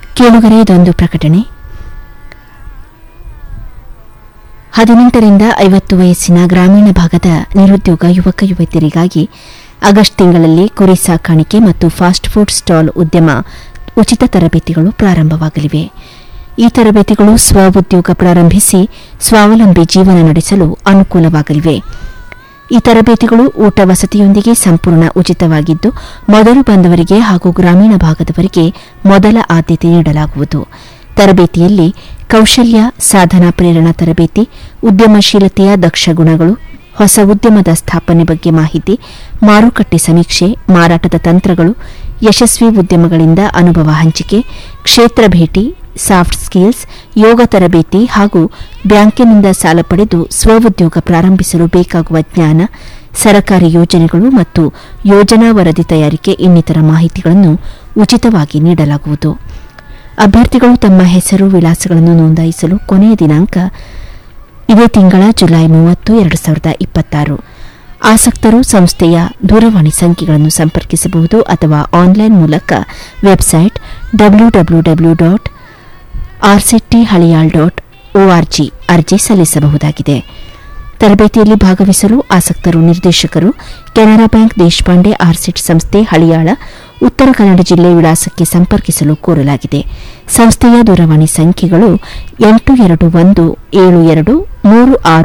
ಕೇಳುಗರೆ ಇದೊಂದು ಪ್ರಕಟಣೆ ಹದಿನೆಂಟರಿಂದ ಐವತ್ತು ವಯಸ್ಸಿನ ಗ್ರಾಮೀಣ ಭಾಗದ ನಿರುದ್ಯೋಗ ಯುವಕ ಯುವತಿಯರಿಗಾಗಿ ಆಗಸ್ಟ್ ತಿಂಗಳಲ್ಲಿ ಕುರಿ ಸಾಕಾಣಿಕೆ ಮತ್ತು ಫಾಸ್ಟ್ ಫುಡ್ ಸ್ಟಾಲ್ ಉದ್ಯಮ ಉಚಿತ ತರಬೇತಿಗಳು ಪ್ರಾರಂಭವಾಗಲಿವೆ ಈ ತರಬೇತಿಗಳು ಸ್ವ ಉದ್ಯೋಗ ಪ್ರಾರಂಭಿಸಿ ಸ್ವಾವಲಂಬಿ ಜೀವನ ನಡೆಸಲು ಅನುಕೂಲವಾಗಲಿವೆ ಈ ತರಬೇತಿಗಳು ಊಟ ವಸತಿಯೊಂದಿಗೆ ಸಂಪೂರ್ಣ ಉಚಿತವಾಗಿದ್ದು ಮೊದಲು ಬಂದವರಿಗೆ ಹಾಗೂ ಗ್ರಾಮೀಣ ಭಾಗದವರಿಗೆ ಮೊದಲ ಆದ್ಯತೆ ನೀಡಲಾಗುವುದು ತರಬೇತಿಯಲ್ಲಿ ಕೌಶಲ್ಯ ಸಾಧನಾ ಪ್ರೇರಣಾ ತರಬೇತಿ ಉದ್ಯಮಶೀಲತೆಯ ದಕ್ಷ ಗುಣಗಳು ಹೊಸ ಉದ್ಯಮದ ಸ್ಥಾಪನೆ ಬಗ್ಗೆ ಮಾಹಿತಿ ಮಾರುಕಟ್ಟೆ ಸಮೀಕ್ಷೆ ಮಾರಾಟದ ತಂತ್ರಗಳು ಯಶಸ್ವಿ ಉದ್ಯಮಗಳಿಂದ ಅನುಭವ ಹಂಚಿಕೆ ಕ್ಷೇತ್ರ ಭೇಟಿ ಸಾಫ್ಟ್ ಸ್ಕಿಲ್ಸ್ ಯೋಗ ತರಬೇತಿ ಹಾಗೂ ಬ್ಯಾಂಕಿನಿಂದ ಸಾಲ ಪಡೆದು ಸ್ವಉದ್ಯೋಗ ಪ್ರಾರಂಭಿಸಲು ಬೇಕಾಗುವ ಜ್ಞಾನ ಸರಕಾರಿ ಯೋಜನೆಗಳು ಮತ್ತು ಯೋಜನಾ ವರದಿ ತಯಾರಿಕೆ ಇನ್ನಿತರ ಮಾಹಿತಿಗಳನ್ನು ಉಚಿತವಾಗಿ ನೀಡಲಾಗುವುದು ಅಭ್ಯರ್ಥಿಗಳು ತಮ್ಮ ಹೆಸರು ವಿಳಾಸಗಳನ್ನು ನೋಂದಾಯಿಸಲು ಕೊನೆಯ ದಿನಾಂಕ ಇದೇ ತಿಂಗಳ ಜುಲೈ ಮೂವತ್ತು ಎರಡು ಸಾವಿರದ ಇಪ್ಪತ್ತಾರು ಆಸಕ್ತರು ಸಂಸ್ಥೆಯ ದೂರವಾಣಿ ಸಂಖ್ಯೆಗಳನ್ನು ಸಂಪರ್ಕಿಸಬಹುದು ಅಥವಾ ಆನ್ಲೈನ್ ಮೂಲಕ website W W W dot RCT Haliyal dot ORG ಅರ್ಜಿ ಸಲ್ಲಿಸಬಹುದಾಗಿದೆ ತರಬೇತಿಯಲ್ಲಿ ಭಾಗವಹಿಸಲು ಆಸಕ್ತರು ನಿರ್ದೇಶಕರು ಕೆನರಾ ಬ್ಯಾಂಕ್ ದೇಶಪಾಂಡೆ ಆರ್ಸಿಟ್ ಸಂಸ್ಥೆ ಹಳಿಯಾಳ ಉತ್ತರ ಕನ್ನಡ ಜಿಲ್ಲೆ ವಿಳಾಸಕ್ಕೆ ಸಂಪರ್ಕಿಸಲು ಕೋರಲಾಗಿದೆ ಸಂಸ್ಥೆಯ ದೂರವಾಣಿ ಸಂಖ್ಯೆಗಳು ಎಂಟು ಎರಡು ಒಂದು ಏಳು ಎರಡು ಮೂರು ಆರು